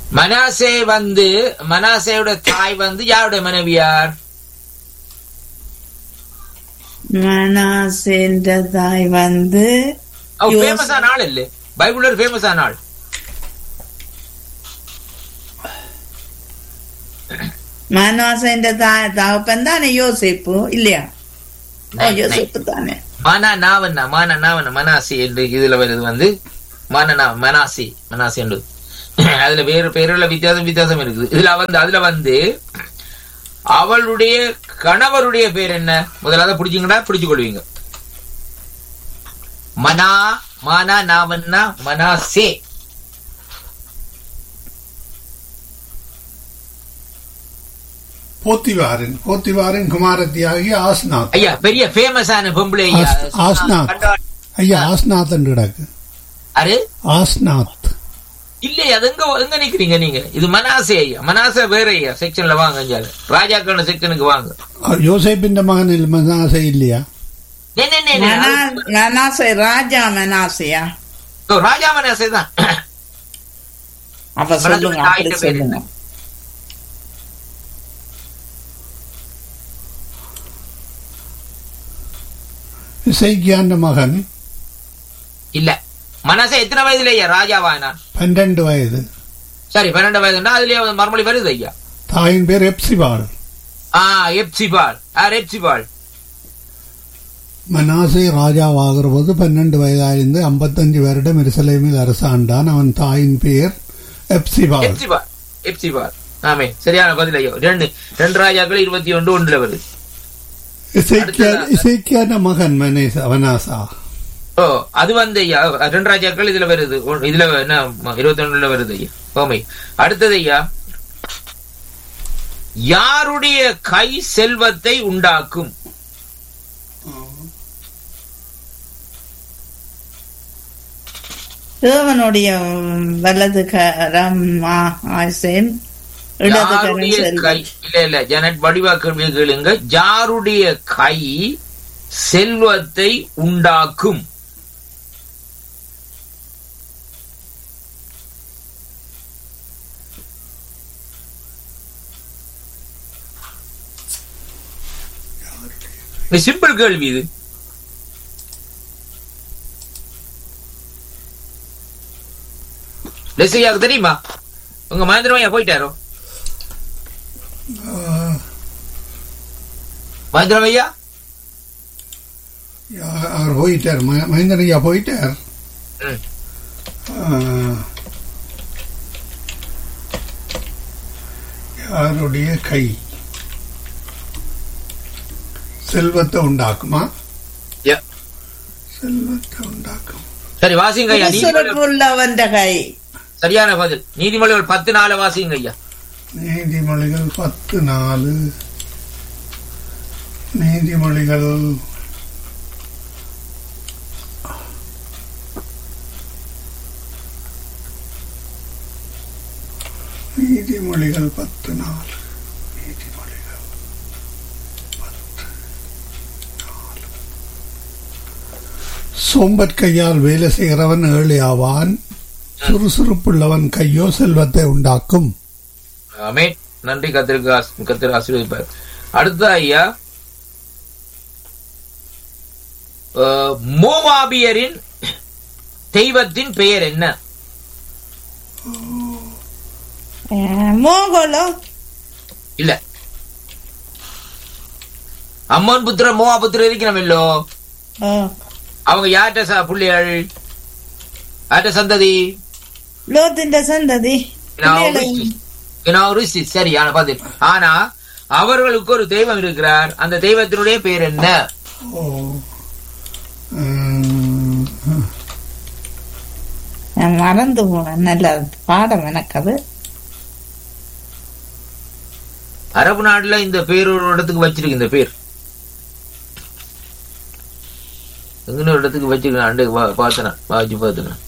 மனாசே வந்து மனாசேயோட தாய் வந்து யாருடைய மனைவியார் மனாசேன்ற தாய் வந்து அவ யோசே- ஃபேமஸான ஆள் இல்ல பைபிள்ல ஒரு ஃபேமஸான ஆள் மனாசேன்ற தாய் தகப்பன் தானே யோசிப்பு இல்லையா ஓ, யோசிப்பு தானே மானா நாவண்ணா மானா நாவண்ணா மனாசி என்று இதுல வருது வந்து மானனா மனாசி மனாசி என்று அதுல வேறு பேருள்ள வித்தியாசம் வித்தியாசம் இருக்குது இதுல வந்து அதுல வந்து அவளுடைய கணவருடைய பேர் என்ன முதலாவது பிடிச்சிங்கன்னா பிடிச்சு கொள்வீங்க மனா மானா நாவண்ணா மனாசே போத்திவாரன் போத்திவாரன் குமாரத்தியாகி ஆஸ்நாத் ஐயா பெரிய ஃபேமஸான பொம்பளை ஐயா ஆஸ்- ஆஸ்நாத். கண்டால் ஐயா ஆஸ்நாத் என்று கிடக்கு அரு ஆஸ்நாத் இல்லையே அது எங்க எங்க நிக்கிறீங்க நீங்க இது மனாசே ஐயா மனாசே வேற ஐயா செக்ஷன்ல வாங்க அஞ்சால ராஜாக்கள் செக்ஷனுக்கு வாங்க அவர் யோசேப்பின் மகன் இல்ல- மனாசே இல்லையா நே, நே, நே, நே. மனா- மனாசே ராஜா மனாசையா ஓ, ராஜா மனாசே தான் அப்ப சொல்லுங்க மனாசே அப்படி தாயிட்ட பேர் சொல்லுங்க இசைக்கியாண்ட மகன் இல்ல மனசே எத்தனை வயதுல ஐயா ராஜாவானா பன்னெண்டு வயது சரி பன்னெண்டு வயதுன்னா அதுலயே வந்து மறுமொழி வருது ஐயா தாயின் பேர் எப்சிபாள் ஆ எப்சிபால் ஆ எப்சிபால் மனாசே ராஜாவாகிற போது பன்னெண்டு வயதாயிருந்து ஐம்பத்தஞ்சு வருடம் எருசலேமில் அரசாண்டான் அவன் தாயின் பேர் எப்சிபாள் எப்சிபால் எப்சிபால் ஆமே சரியான பதில் ஐயா ரெண்டு ரெண்டு ராஜாக்கள் இருபத்தி ஒன்று ஒன்றுல வருது இசைக்கியா அடுத்ததா- இசைக்கியான மகன் மனேசா வனாசா ஓ அது வந்து ஐயா ரெண்டு ராஜாக்கள் இதுல வருது ஒ- இதுல என்ன இருபத்தி ஒண்ணுல வருது ஐயா ஓமை அடுத்தது ஐயா யாருடைய கை செல்வத்தை உண்டாக்கும் தேவனுடைய ம், வலது கரம் ஆ- ஆசேன் இடது கரம் யாருடைய கை செல்வம் இல்ல இல்ல ஜனட் வடிவா கேள்வி கேளுங்க யாருடைய கை செல்வத்தை உண்டாக்கும் சிம்பிள் கேள்வி இது லெசையாக்கு தெரியுமா உங்க மகேந்திரமையா போயிட்டாரோ மகேந்திரமையா யா- அவர் போயிட்டார் ம- மகேந்திரன் ஐயா போயிட்டார் ம். ஆ, யாருடைய கை செல்வத்தை உண்டாக்குமா Yeah. செல்வத்தை உண்டாக்கும் சரி வாசிங்க ஐயா நீதிமொழிகள் சுறுசுறுப்புள்ளவன் கை சரியான பதில் நீதிமொழிகள் பத்து நாலு வாசிங்க ஐயா நீதிமொழிகள் பத்து நாலு நீதிமொழிகள் நீதிமொழிகள் பத்து நாலு நீதிமொழிகள் பத்து நாலு சோம்பற் கையால் வேலை செய்கிறவன் ஏழை ஆவான் சுறுசுறுப்புள்ளவன் கையோ செல்வத்தை உண்டாக்கும் ஆமே நன்றி கத்திற்கு ஆஸ்- கத்திர ஆசீர்வதிப்பார் அடுத்த ஐயா அஹ், மோவாபியரின் தெய்வத்தின் பெயர் என்ன மோகோலோ இல்ல அம்மன் புத்திர மோவா புத்திர இருக்கிறோமில்லோ ஓ, அவங்க யார்கிட்ட ச- புள்ளிகள் யார்கிட்ட சந்ததி லோத்தின் சந்ததி பிள்ளைகளை- ரிஷி சரியான பதில் ஆனா அவர்களுக்கு ஒரு தெய்வம் இருக்கிறார் அந்த தெய்வத்தினுடைய பேர் என்ன ஓ உம், நான் மறந்து போனேன் நல்ல பாடம் எனக்கு அது அரபு நாட்டுல இந்த பேர் ஒரு இடத்துக்கு வச்சிருக்கு இந்த பேர் எங்கன்னு ஒரு இடத்துக்கு வச்சிருக்கேன் அண்டு பார்த்தேன் வாச்சு பார்த்தேன்